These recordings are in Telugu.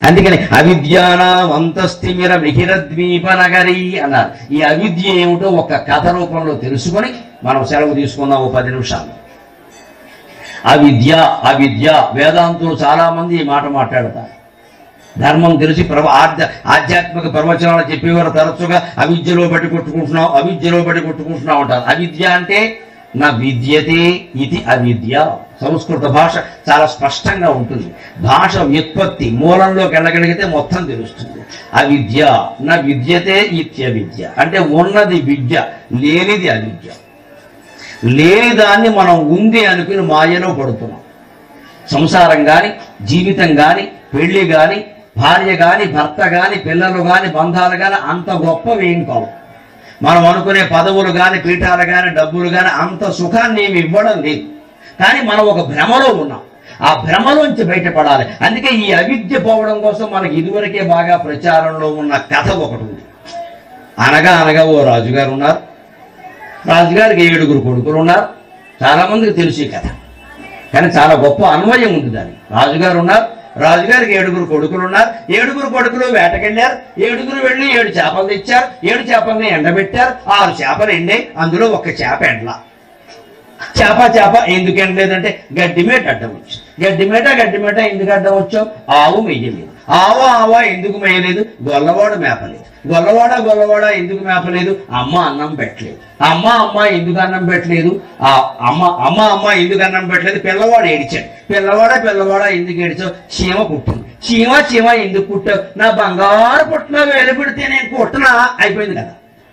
అందుకని అవిద్యానాం అంతస్థిమిర మిహిరద్వీప నగరి అన్నారు ఈ అవిద్య ఏమిటో ఒక కథ రూపంలో తెలుసుకొని మనం సెలవు తీసుకుందాం ఓ పది నిమిషాలు అవిద్య అవిద్య వేదాంతులు చాలా మంది ఈ మాట మాట్లాడతారు ధర్మం తెలిసి ప్రవ ఆధ్య ఆధ్యాత్మిక ప్రవచనాలు చెప్పేవారు తరచుగా అవిద్యలో బట్టి కొట్టుకుంటున్నావు అవిద్యలో బట్టి కొట్టుకుంటున్నావు అంటారు అవిద్య అంటే నా విద్యతే ఇది అవిద్య సంస్కృత భాష చాలా స్పష్టంగా ఉంటుంది భాష వ్యుత్పత్తి మూలంలోకి వెళ్ళగలిగితే మొత్తం తెలుస్తుంది అవిద్య నా విద్యతే ఇత్యవిద్య అంటే ఉన్నది విద్య లేనిది అవిద్య లేని దాన్ని మనం ఉంది అనుకుని మాయలో పడుతున్నాం సంసారం కానీ జీవితం కానీ పెళ్లి కానీ భార్య కానీ భర్త కానీ పిల్లలు కానీ బంధాలు కానీ అంత గొప్పవి ఏం కావు మనం అనుకునే పదవులు కానీ పీఠాలు కానీ డబ్బులు కానీ అంత సుఖాన్ని ఏమి ఇవ్వడం లేదు కానీ మనం ఒక భ్రమలో ఉన్నాం ఆ భ్రమలోంచి బయటపడాలి అందుకే ఈ అవిద్య పోవడం కోసం మనకి ఇదివరకే బాగా ప్రచారంలో ఉన్న కథ ఒకటి ఉంది అనగా అనగా ఓ రాజుగారు ఉన్నారు రాజుగారికి ఏడుగురు కొడుకులు ఉన్నారు చాలా మందికి తెలుసు ఈ కథ కానీ చాలా గొప్ప అన్వయం ఉంది దాని రాజుగారు ఉన్నారు రాజుగారికి ఏడుగురు కొడుకులు ఉన్నారు ఏడుగురు కొడుకులు వేటకెళ్ళారు ఏడుగురు వెళ్ళి ఏడు చేపలు తెచ్చారు ఏడు చేపల్ని ఎండబెట్టారు ఆరు చేపలు ఎండే అందులో ఒక చేప ఎండలా చేప చేప ఎందుకు ఎండలేదంటే గడ్డి మేట అడ్డం వచ్చు గడ్డి మేట గడ్డి మేట ఎందుకు అడ్డం వచ్చావు ఆవు మెయ్యలేదు ఆవ ఆవ ఎందుకు మేయలేదు గొల్లవాడు మేపలేదు గొల్లవాడ గొల్లవాడ ఎందుకు మేపలేదు అమ్మ అన్నం పెట్టలేదు అమ్మ అమ్మ ఎందుకు అన్నం పెట్టలేదు ఆ అమ్మ అమ్మ అమ్మ ఎందుకు అన్నం పెట్టలేదు పిల్లవాడు ఏడిచాడు పిల్లవాడ పిల్లవాడ ఎందుకు ఏడిచావు చీమ పుట్టింది చీమ చీమ ఎందుకు పుట్టావు నా బంగారు పుట్టిన వేలు పెడితే నేను పుట్టినా అయిపోయింది కదా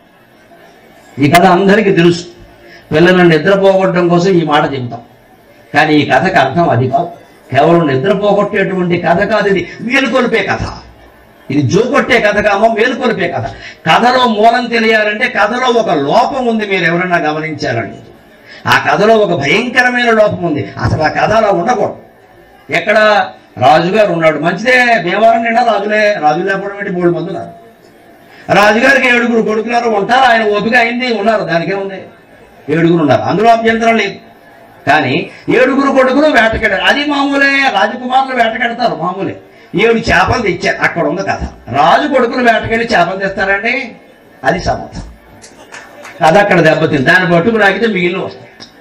ఈ కథ అందరికీ తెలుసు పిల్లలను నిద్రపోగొట్టడం కోసం ఈ మాట చెబుతాం కానీ ఈ కథకు అర్థం అది కాదు కేవలం నిద్రపోగొట్టేటువంటి కథ కాదు ఇది మేలుకొల్పే కథ ఇది జోకొట్టే కథ కామో మేలుకొల్పే కథ కథలో మూలం తెలియాలంటే కథలో ఒక లోపం ఉంది మీరు ఎవరైనా గమనించారండి ఆ కథలో ఒక భయంకరమైన లోపం ఉంది అసలు ఆ కథ అలా ఉండకూడదు ఎక్కడ రాజుగారు ఉన్నాడు మంచిదే భీమవరం నిండా రాజులే రాజు లేకపోవడం ఏంటి మూడు మంది ఉన్నారు రాజుగారికి ఏడుగురు కొడుకున్నారు ఉంటారు ఆయన ఓపిక అయింది ఉన్నారు దానికే ఉంది ఏడుగురు ఉన్నారు అందులో అభ్యంతరం లేదు కానీ ఏడుగురు కొడుకులు వేటకెళ్ళారు అది మామూలే రాజకుమారులు వేటకెడతారు మామూలే ఏడు చేపలు తెచ్చారు అక్కడ ఉంది కథ రాజు కొడుకులు వేటకెళ్ళి చేపలు తెస్తారండి అది సమర్థం కథ అక్కడ దెబ్బతింది దాన్ని పట్టుకు రాగితే మిగిలిన వస్తాయి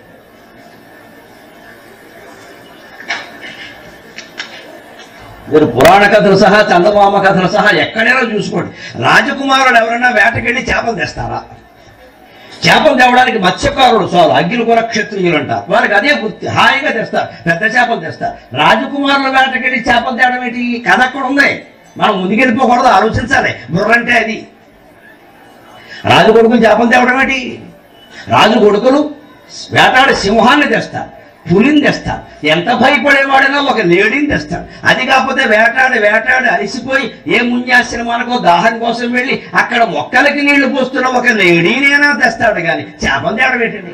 మీరు పురాణ కథలు సహా చందమామ కథలు సహా ఎక్కడైనా చూసుకోండి రాజకుమారుడు ఎవరైనా వేటకెళ్ళి చేపలు తెస్తారా చేపలు తేవడానికి మత్స్యకారులు చాలు అగ్గిలు కూడా క్షత్రియులు అంటారు వారికి అదే వృత్తి హాయిగా తెస్తారు పెద్ద చేపలు తెస్తారు రాజకుమారుల వేటకెళ్ళి చేపలు తేవడం ఏంటి కథ అక్కడ ఉంది మనం ముందుకెళ్ళిపోకూడదు ఆలోచించాలి బుర్రంటే అది రాజు కొడుకులు చేపలు తేవడం ఏంటి రాజు కొడుకులు వేటాడి సింహాన్ని తెస్తారు పులిని తెస్తారు ఎంత భయపడేవాడైనా ఒక లేడీని తెస్తాడు అది కాకపోతే వేటాడి వేటాడి అలసిపోయి ఏ మున్యాశ్రమానికో దాహం కోసం వెళ్ళి అక్కడ మొక్కలకి నీళ్లు పోస్తున్న ఒక లేడీనైనా తెస్తాడు కానీ చేపలు తేవడం ఏంటండి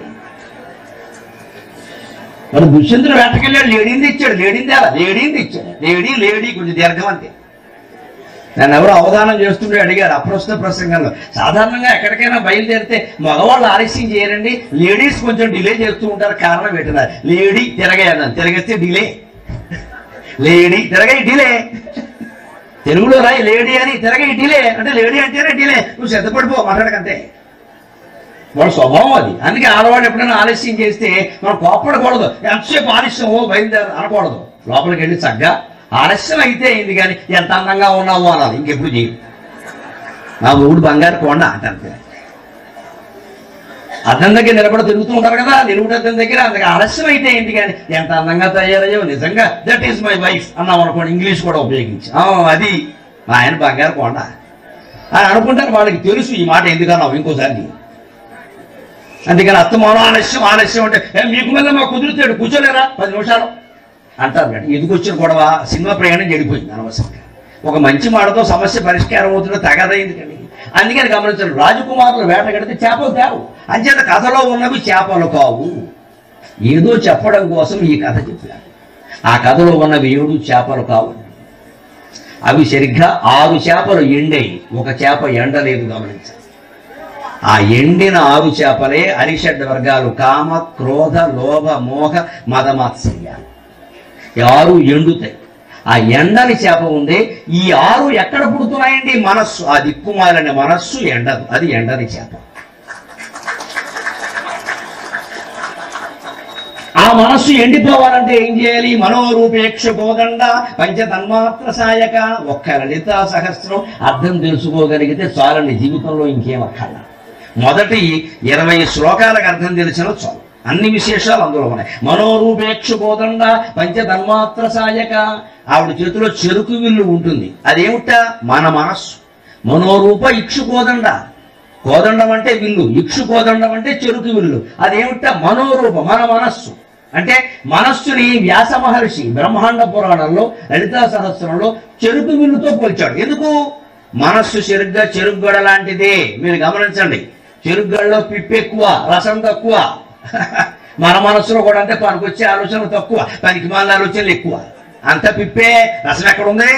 మరి దుష్యంతుడు వేటకెళ్ళాడు లేడీని తెచ్చాడు లేడీని తేలా లేడీని తెచ్చాడు లేడీ లేడీ కొంచెం దీర్ఘం అంతే నన్ను ఎవరు అవధానం చేస్తుంటే అడిగారు అప్రస్తుత ప్రసంగంలో సాధారణంగా ఎక్కడికైనా బయలుదేరితే మగవాళ్ళు ఆలస్యం చేయరండి లేడీస్ కొంచెం డిలే చేస్తూ ఉంటారు కారణం పెట్టినారు లేడీ తిరగేయాలని తిరగేస్తే డిలే లేడీ తిరగై డిలే తెలుగులో రాయి లేడీ అని తిరగై డిలే అంటే లేడీ అంటేనే డిలే నువ్వు సిద్ధపడిపో మాట్లాడకంతే వాడు స్వభావం అది అందుకే ఆడవాడు ఎప్పుడైనా ఆలస్యం చేస్తే మనం కోప్పడకూడదు ఎంతసేపు ఆలస్యం ఓ బయలుదేరు అనకూడదు లోపలికి వెళ్ళి చక్కగా ఆలస్యం అయితే అయింది కానీ ఎంత అందంగా ఉన్నావు అనాలి ఇంకెప్పుడు చేయదు నా మూడు బంగారు కొండ అంతే అద్దం దగ్గర నిలబడి తిరుగుతూ ఉంటారు కదా నిలువుడు అద్దం దగ్గర అందుకే ఆలస్యం అయితే ఏంటి కానీ ఎంత అందంగా తయారయ్యో నిజంగా దట్ ఈస్ మై వైఫ్ అన్నాం అనుకోండి ఇంగ్లీష్ కూడా ఉపయోగించి "ఆ, అది మా ఆయన బంగారు కొండ అని అనుకుంటారు వాళ్ళకి తెలుసు ఈ మాట ఎందుకన్నావు ఇంకోసారి చెయ్యి. అందుకని అత్తమానం ఆలస్యం ఆలస్యం అంటే "ఏ, మీకు మళ్ళీ మా కుదురుతాడు కూర్చోలేరా పది నిమిషాలు అంటారు మేడం ఎందుకు వచ్చిన గొడవ సినిమా ప్రయాణం చెడిపోయింది అనవసరంగా ఒక మంచి మాటతో సమస్య పరిష్కారం అవుతుందో తగదైంది కానీ అందుకని గమనించారు రాజకుమారులు వేటగడితే చేపలు తేవు అంచేత కథలో ఉన్నవి చేపలు కావు ఏదో చెప్పడం కోసం ఈ కథ చెప్పారు ఆ కథలో ఉన్నవి ఏడు చేపలు కావు అవి సరిగ్గా ఆరు చేపలు ఎండాయి ఒక చేప ఎండలేదు గమనించాలి ఆ ఎండిన ఆరు చేపలే అరిషడ్ వర్గాలు కామ క్రోధ లోభ మోహ మదమాత్సర్యాలు ఈ ఆరు ఎండుతాయి ఆ ఎండని చేప ఉంది ఈ ఆరు ఎక్కడ పుడుతున్నాయండి మనస్సు ఆ దిక్కుమాలని మనస్సు ఎండదు అది ఎండని చేప ఆ మనస్సు ఎండిపోవాలంటే ఏం చేయాలి మనోరూపేక్ష కోదండ పంచతన్మాత్ర సాయక ఒక్క లలితా సహస్రం అర్థం తెలుసుకోగలిగితే చాలండి జీవితంలో ఇంకేం అక్కర్ల మొదటి ఇరవై శ్లోకాలకు అర్థం తెలిసిన చాలు అన్ని విశేషాలు అందులో ఉన్నాయి మనోరూపేక్ష కోదండ పంచతన్మాత్ర సాయక ఆవిడ చేతిలో చెరుకు విల్లు ఉంటుంది అదేమిట మన మనస్సు మనోరూప ఇక్షు కోదండ కోదండం అంటే విల్లు ఇక్షు కోదండం అంటే చెరుకు విల్లు అదేమిట మనోరూప మన మనస్సు అంటే మనస్సుని వ్యాస మహర్షి బ్రహ్మాండ పురాణంలో లలితా సహస్రంలో చెరుకు విల్లుతో పోల్చాడు ఎందుకు మనస్సు చెరుగ్గా చెరుగ్గడ లాంటిదే మీరు గమనించండి చెరుగ్గడలో పిప్పి ఎక్కువ రసం తక్కువ మన మనస్సులో కూడా అంటే పనికొచ్చే ఆలోచనలు తక్కువ పనికి మాల ఆలోచనలు ఎక్కువ అంత పిప్పే రసం ఎక్కడ ఉంది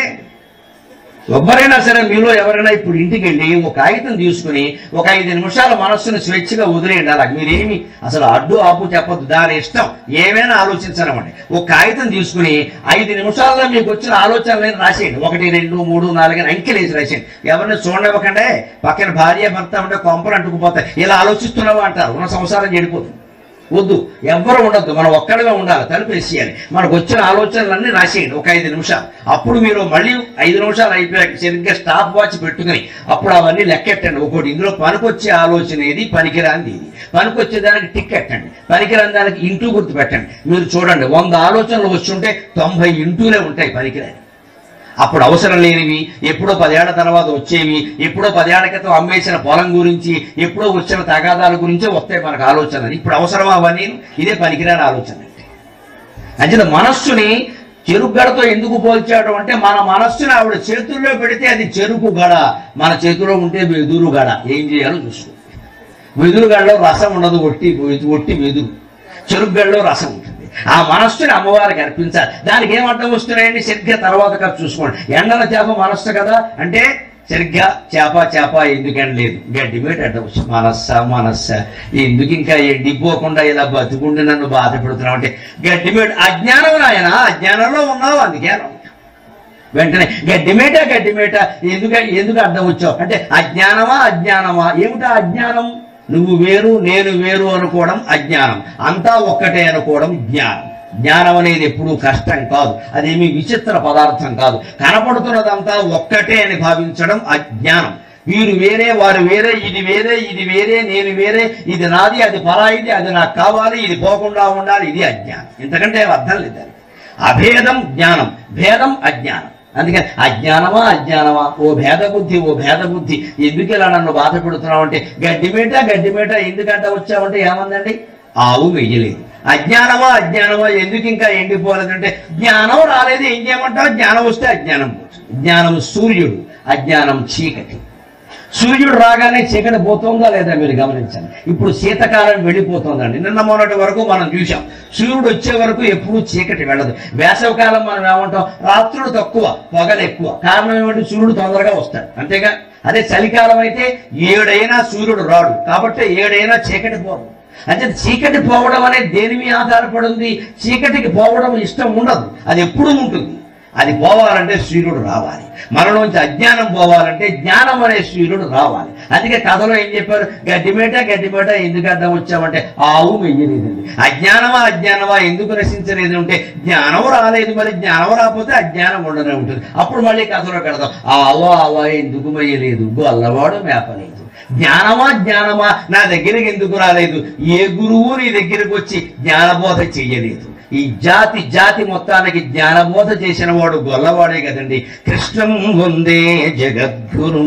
ఎవరైనా సరే మీలో ఎవరైనా ఇప్పుడు ఇంటికి వెళ్ళి ఒక కాగితం తీసుకుని ఒక ఐదు నిమిషాల మనస్సును స్వేచ్ఛగా వదిలేయండి అలా మీరేమి అసలు అడ్డు ఆపు చెప్పొద్దు దాని ఇష్టం ఏమైనా ఆలోచించనమండి ఒక కాగితం తీసుకుని ఐదు నిమిషాల్లో మీకు వచ్చిన ఆలోచనలను రాసేయండి ఒకటి రెండు మూడు నాలుగు అని అంకెలు వేసి రాసేయండి ఎవరిని చూడనివ్వకండే పక్కన భార్య భర్త ఉంటే కొంపలు అంటుకుపోతాయి ఇలా ఆలోచిస్తున్నావా అంటారు ఉన్న సంసారం చెడిపోతుంది వద్దు ఎవ్వరు ఉండొద్దు మనం ఒక్కడిగా ఉండాలి తలుపు వేసేయాలి మనకు వచ్చిన ఆలోచనలన్నీ రాసేయండి ఒక ఐదు నిమిషాలు అప్పుడు మీరు మళ్ళీ ఐదు నిమిషాలు అయిపోయాక సరిగ్గా స్టాప్ వాచ్ పెట్టుకుని అప్పుడు అవన్నీ లెక్కెట్టండి ఒకటి ఇందులో పనికొచ్చే ఆలోచన ఏది పనికిరాంది ఇది పనికొచ్చే దానికి టిక్ ఎట్టండి పనికిరాని దానికి ఇంటూ గుర్తు పెట్టండి మీరు చూడండి వంద ఆలోచనలు వచ్చుంటే తొంభై ఇంటూలే ఉంటాయి పనికిరాని అప్పుడు అవసరం లేనివి ఎప్పుడో పదేళ్ల తర్వాత వచ్చేవి ఎప్పుడో పదేళ్ల క్రితం అమ్మేసిన పొలం గురించి ఎప్పుడో వచ్చిన తగాదాల గురించే వస్తాయి మనకు ఆలోచనలు ఇప్పుడు అవసరమా అవన్నీ ఇదే పనికిరాని ఆలోచన అంటే అంచేత మనస్సుని చెరుకు గడతో ఎందుకు పోల్చాడు అంటే మన మనస్సుని ఆవిడ చేతుల్లో పెడితే అది చెరుకు గడ మన చేతిలో ఉంటే వెదురు గడ ఏం చేయాలో చూసుకో వెదురు గడలో రసం ఉండదు ఒట్టి ఒట్టి వెదురు చెరుకు గడలో రసం ఉంటుంది ఆ మనస్సుని అమ్మవారికి అర్పించాలి దానికి ఏం అడ్డం వస్తున్నాయండి సరిగ్గా తర్వాత కాదు చూసుకోండి ఎండల చేప మనస్సు కదా అంటే సరిగ్గా చేప చేప ఎందుకని లేదు గడ్డి మీద అడ్డం వచ్చి మనస్స మనస్స ఎందుకు ఇంకా ఎండిపోకుండా ఇలా బతుకుండి నన్ను బాధ పెడుతున్నావు అంటే గడ్డి మీద అజ్ఞానం నాయన అజ్ఞానంలో ఉన్నావు అందుకే అలా ఉన్నావు. వెంటనే గడ్డిమేట గడ్డిమేట ఎందుకు ఎందుకు అడ్డం వచ్చావు అంటే అజ్ఞానమా అజ్ఞానమా ఏమిటా అజ్ఞానం నువ్వు వేరు నేను వేరు అనుకోవడం అజ్ఞానం అంతా ఒక్కటే అనుకోవడం జ్ఞానం జ్ఞానం అనేది ఎప్పుడూ కష్టం కాదు అదేమి విచిత్ర పదార్థం కాదు కనపడుతున్నదంతా ఒక్కటే అని భావించడం అజ్ఞానం వీరు వేరే వారు వేరే ఇది వేరే ఇది వేరే నేను వేరే ఇది నాది అది పరాయిది అది నాకు కావాలి ఇది పోకుండా ఉండాలి ఇది అజ్ఞానం ఇంతకంటే ఏం అర్థం లేదు దానికి. అభేదం జ్ఞానం భేదం అజ్ఞానం అందుకని అజ్ఞానమా అజ్ఞానమా ఓ భేద బుద్ధి ఓ భేద బుద్ధి ఎందుకు ఇలా నన్ను బాధ పెడుతున్నావు అంటే గడ్డిమేట గడ్డిమేట ఎందుకంట వచ్చావంటే ఏమందండి ఆవు వెయ్యలేదు అజ్ఞానమా అజ్ఞానమా ఎందుకు ఇంకా ఎండిపోలేదంటే జ్ఞానం రాలేదు ఏం చేయమంటావు జ్ఞానం వస్తే అజ్ఞానం పోతుంది జ్ఞానం సూర్యుడు అజ్ఞానం చీకటి సూర్యుడు రాగానే చీకటి పోతుందా లేదా మీరు గమనించండి ఇప్పుడు శీతకాలం వెళ్ళిపోతుందండి నిన్న మొన్నటి వరకు మనం చూసాం సూర్యుడు వచ్చే వరకు ఎప్పుడూ చీకటి వెళ్ళదు వేసవికాలం మనం ఏమంటాం రాత్రులు తక్కువ పొగలు ఎక్కువ కారణం ఏమంటే సూర్యుడు తొందరగా వస్తాడు అంతేగా అదే చలికాలం అయితే ఏడైనా సూర్యుడు రాడు కాబట్టి ఏడైనా చీకటి పోదు అంటే చీకటి పోవడం అనేది దేని మీద ఆధారపడింది చీకటికి పోవడం ఇష్టం ఉండదు అది ఎప్పుడూ ఉంటుంది అది పోవాలంటే సూర్యుడు రావాలి మనలోంచి అజ్ఞానం పోవాలంటే జ్ఞానం అనే సూర్యుడు రావాలి అందుకే కథలో ఏం చెప్పారు గడ్డిమేట గడ్డిమేట ఎందుకు అర్థం వచ్చామంటే ఆవు వెయ్యలేదండి అజ్ఞానమా అజ్ఞానమా ఎందుకు నశించలేదు అంటే జ్ఞానం రాలేదు మరి జ్ఞానం రాకపోతే అజ్ఞానం ఉండనే ఉంటుంది అప్పుడు మళ్ళీ కథలో కడతాం ఆవు ఆవా ఎందుకు వెయ్యలేదు గొల్లవాడు మేపలేదు జ్ఞానమా జ్ఞానమా నా దగ్గరికి ఎందుకు రాలేదు ఏ గురువు నీ దగ్గరికి వచ్చి జ్ఞానబోధ చెయ్యలేదు ఈ జాతి జాతి మొత్తానికి జ్ఞానబోధ చేసిన వాడు గొల్లవాడే కదండి కృష్ణం వందే జగద్గురు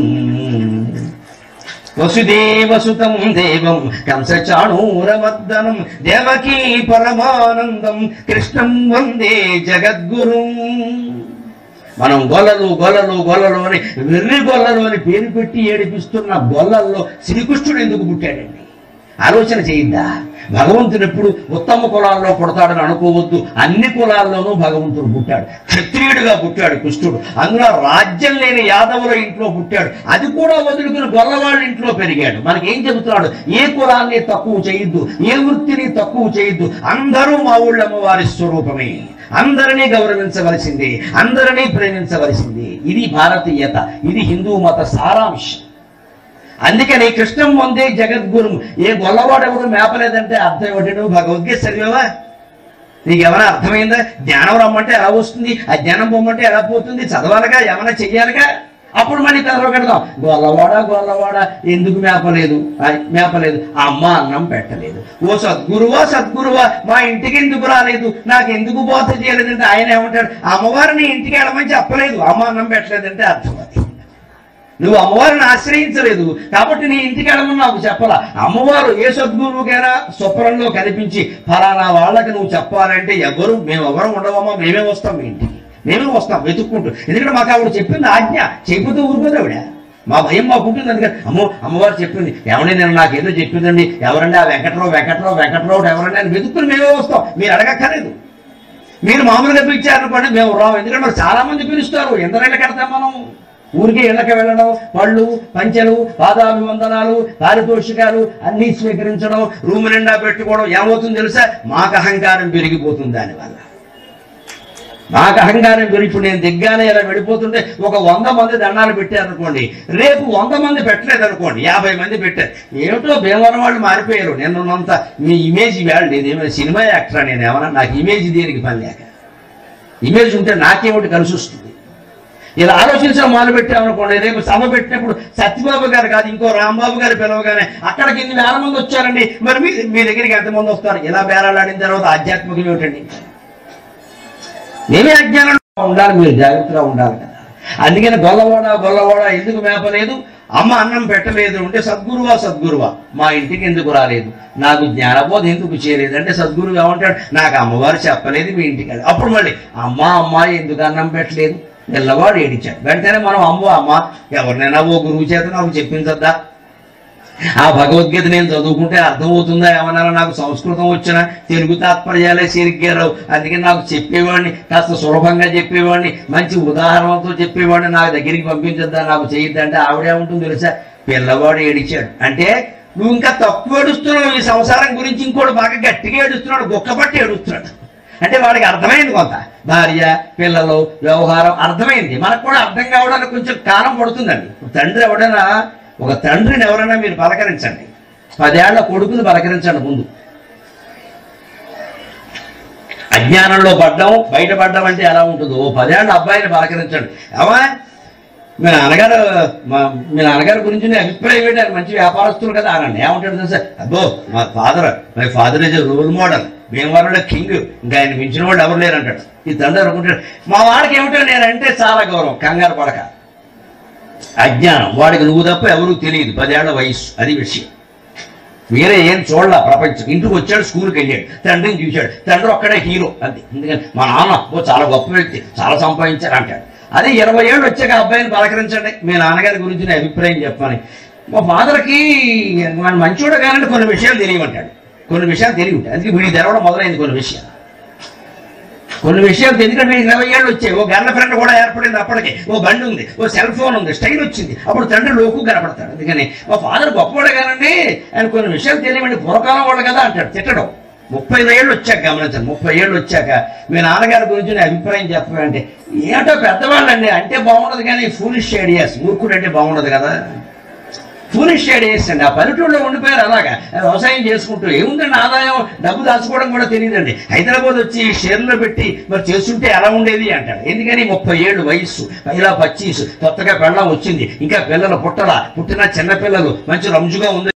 వసుదేవసుతం దేవం కంసచాణూరమర్దనం దేవకీ పరమానందం కృష్ణం వందే జగద్గురు మనం గొల్లలు గొల్లలు గొల్లలు అని వెర్రి గొల్లలు అని పేరు పెట్టి ఏడిపిస్తున్న గొల్లల్లో శ్రీకృష్ణుడు ఎందుకు పుట్టాడండి ఆలోచన చేయిందా భగవంతుడు ఎప్పుడు ఉత్తమ కులాల్లో పుడతాడని అనుకోవద్దు అన్ని కులాల్లోనూ భగవంతుడు పుట్టాడు క్షత్రియుడిగా పుట్టాడు కృష్ణుడు అందులో రాజ్యం లేని యాదవుల ఇంట్లో పుట్టాడు అది కూడా వదులుకుని గొల్లవాళ్ళ ఇంట్లో పెరిగాడు మనకేం చెబుతున్నాడు ఏ కులాన్ని తక్కువ చేయొద్దు ఏ వృత్తిని తక్కువ చేయొద్దు అందరూ మా ఊళ్ళమ్మ వారి స్వరూపమే అందరినీ గౌరవించవలసింది అందరినీ ప్రేమించవలసింది ఇది భారతీయత ఇది హిందూ మత సారాంశం అందుకని కృష్ణం వందే జగద్గురు ఏ గొల్లవాడెవడు మేపలేదంటే అర్థం ఏమిటి నువ్వు భగవద్గీత చదివావా నీకు ఏమైనా అర్థమైందా జ్ఞానం రమ్మంటే ఎలా వస్తుంది ఆ జ్ఞానం పొమ్మంటే ఎలా పోతుంది చదవాలిగా ఏమైనా చెయ్యాలిగా అప్పుడు మళ్ళీ కథలో పెడదాం గొల్లవాడ గొల్లవాడ ఎందుకు మేపలేదు అది మేపలేదు అమ్మ అన్నం పెట్టలేదు ఓ సద్గురువా సద్గురువా మా ఇంటికి ఎందుకు రాలేదు నాకు ఎందుకు బోధ చేయలేదంటే ఆయన ఏమంటాడు అమ్మవారిని ఇంటికి వెళ్ళమని చెప్పలేదు అమ్మ అన్నం పెట్టలేదంటే అర్థం అది నువ్వు అమ్మవారిని ఆశ్రయించలేదు కాబట్టి నీ ఇంటికి వెళ్ళమని నాకు చెప్పాలా అమ్మవారు ఏ సద్గురువుకైనా స్వప్నంలో కనిపించి ఫలానా వాళ్ళకి నువ్వు చెప్పాలంటే ఎవరు మేము ఎవరు ఉండవమ్మా మేమే వస్తాం మీ ఇంటికి మేమే వస్తాం వెతుక్కుంటూ ఎందుకంటే మాకు ఆవిడ చెప్పింది ఆజ్ఞ చెప్పితే ఊరుకోదు ఆవిడ మా భయం మాకు ఉంటుంది అందుకని అమ్మో అమ్మవారు చెప్పింది ఎవరి నేను నాకేదో చెప్పిందండి ఎవరండి ఆ వెంకట్రావు వెంకట్రావు వెంకట్రావు ఎవరండి అని వెతుక్కుని మేమే వస్తాం మీరు అడగక్కర్లేదు మీరు మామూలుగా పిలిచారనుకోండి మేము రావు ఎందుకంటే మరి చాలా మంది పిలుస్తారు ఎంతరైనా కడతాం మనం ఊరికి ఇళ్ళకి వెళ్ళడం పళ్ళు పంచెలు పాదాభివందనాలు పారితోషికాలు అన్నీ స్వీకరించడం రూమ్ నిండా పెట్టుకోవడం ఏమవుతుంది తెలుసా మాకు అహంకారం పెరిగిపోతుంది దానివల్ల నాకు అహంకారం పెరిగి నేను దిగ్గానే ఇలా వెళ్ళిపోతుంటే ఒక వంద మంది దండాలు పెట్టారనుకోండి రేపు వంద మంది పెట్టలేదు అనుకోండి యాభై మంది పెట్టారు ఏమిటో భీమవరం వాళ్ళు మారిపోయారు నిన్నంత మీ ఇమేజ్ వేళ నేనేమైనా సినిమా యాక్టరా నేను ఏమన్నా నాకు ఇమేజ్ దేనికి పని లేక ఇమేజ్ ఉంటే నాకేమిటి కలిసి వస్తుంది ఇలా ఆలోచించడం మొదలు పెట్టామనుకోండి రేపు సభ పెట్టినప్పుడు సత్యబాబు గారు కాదు ఇంకో రాంబాబు గారు పిలవగానే అక్కడికి ఇన్ని వేల మంది వచ్చారండి మరి మీ మీ దగ్గరికి ఎంతమంది వస్తారు ఇలా బేరాలాడిన తర్వాత ఆధ్యాత్మికం ఏమిటండి మేమే అజ్ఞానంలో ఉండాలి మీరు జాగ్రత్తగా ఉండాలి కదా అందుకని గొల్లవాడ గొల్లవాడ ఎందుకు మేపలేదు అమ్మ అన్నం పెట్టలేదు అంటే సద్గురువా సద్గురువా మా ఇంటికి ఎందుకు రాలేదు నాకు జ్ఞానబోధ ఎందుకు చేయలేదు అంటే సద్గురువు ఏమంటాడు నాకు అమ్మవారు చెప్పలేదు మీ ఇంటికి వెళ్ళి అప్పుడు మళ్ళీ అమ్మ అమ్మ ఎందుకు అన్నం పెట్టలేదు పిల్లవాడు ఏడిచాడు వెంటనే మనం అమ్మ అమ్మ ఎవరినైనా ఓ గురువు చేత నాకు చెప్పించద్దా ఆ భగవద్గీత నేను చదువుకుంటే అర్థమవుతుందా ఏమన్నా నాకు సంస్కృతం వచ్చిన తెలుగు తాత్పర్యాలే సరిగ్గారు అందుకని నాకు చెప్పేవాడిని కాస్త సులభంగా చెప్పేవాడిని మంచి ఉదాహరణతో చెప్పేవాడిని నా దగ్గరికి పంపించద్దా నాకు చేయొద్దంటే ఆవిడేముంటుంది తెలుసా పిల్లవాడు ఏడిచాడు అంటే నువ్వు ఇంకా తక్కువ ఏడుస్తున్నావు ఈ సంసారం గురించి ఇంకోటి బాగా గట్టిగా ఏడుస్తున్నాడు గుక్కపట్టి ఏడుస్తున్నాడు అంటే వాడికి అర్థమైంది కొంత భార్య పిల్లలు వ్యవహారం అర్థమైంది మనకు కూడా అర్థం కావడానికి కొంచెం కాలం పడుతుందండి తండ్రి ఎవడైనా ఒక తండ్రిని ఎవరైనా మీరు పలకరించండి పదేళ్ల కొడుకుని పలకరించండి ముందు అజ్ఞానంలో పడ్డం బయటపడ్డం అంటే ఎలా ఉంటుంది ఓ పదేళ్ల అబ్బాయిని పలకరించండి ఏమా మీ నాన్నగారు మా మీ నాన్నగారి గురించి నీ అభిప్రాయం ఏంటి ఆయన మంచి వ్యాపారస్తులు కదా అనండి ఏమంటాడు తెలుసా అబ్బో మా father my father is role model భీమవరంలో కింగ్ ఇంకా ఆయన మించిన వాళ్ళు ఎవరు లేరు అంటాడు ఈ తండ్రి అనుకుంటాడు మా వాడికి ఏమిటో నేనంటే చాలా గౌరవం కంగారు పడక అజ్ఞానం వాడికి నువ్వు తప్ప ఎవరూ తెలియదు పదేళ్ల వయసు అది విషయం వేరే ఏం చూడలా ప్రపంచం ఇంటికి వచ్చాడు స్కూల్కి వెళ్ళాడు తండ్రిని చూశాడు తండ్రి ఒక్కడే హీరో అంతే ఎందుకని మా నాన్న ఓ చాలా గొప్ప వ్యక్తి చాలా సంపాదించారు అంటాడు అదే ఇరవై ఏళ్ళు వచ్చాక ఆ అబ్బాయిని పలకరించండి మీ నాన్నగారి గురించి నా అభిప్రాయం చెప్పని మా ఫాదర్కి మన మంచోడు కానీ కొన్ని విషయాలు తెలియమంటాడు కొన్ని విషయాలు తెలియదు అందుకే వీడి తెరవడం మొదలైంది కొన్ని విషయాలు కొన్ని విషయాలు ఎందుకంటే ఇరవై ఏళ్ళు వచ్చాయి ఓ గర్ల ఫ్రెండ్ కూడా ఏర్పడింది అప్పటికే ఓ బండి ఉంది ఓ సెల్ ఫోన్ ఉంది స్టైల్ వచ్చింది అప్పుడు తండ్రి లోకు కనపడతాడు అందుకని మా ఫాదర్ గొప్పవాడు కానండి ఆయన కొన్ని విషయాలు తెలియమండి పూర్వకాలం వాడు కదా అంటాడు తిట్టడం ముప్పై ఏళ్ళు వచ్చాక గమనించండి ముప్పై ఏళ్ళు వచ్చాక మీ నాన్నగారి గురించి నా అభిప్రాయం చెప్పమంటే ఏటో పెద్దవాళ్ళండి అంటే బాగుండదు కానీ ఫూలిష్ ఐడియాస్ మూర్ఖుడు అంటే బాగుండదు కదా ఫూలిష్ ఐడియాస్ అండి ఆ పల్లెటూరులో ఉండిపోయారు అలాగా వ్యవసాయం చేసుకుంటూ ఏముందండి ఆదాయం డబ్బు దాచుకోవడం కూడా తెలియదండి హైదరాబాద్ వచ్చి షేర్లో పెట్టి మరి చేస్తుంటే ఎలా ఉండేది అంటాడు ఎందుకని ముప్పై ఏళ్ళు వయస్సు పైలా పచ్చీసు కొత్తగా పెళ్ళం వచ్చింది ఇంకా పిల్లలు పుట్టలా పుట్టిన చిన్న పిల్లలు మంచి రంజుగా ఉంది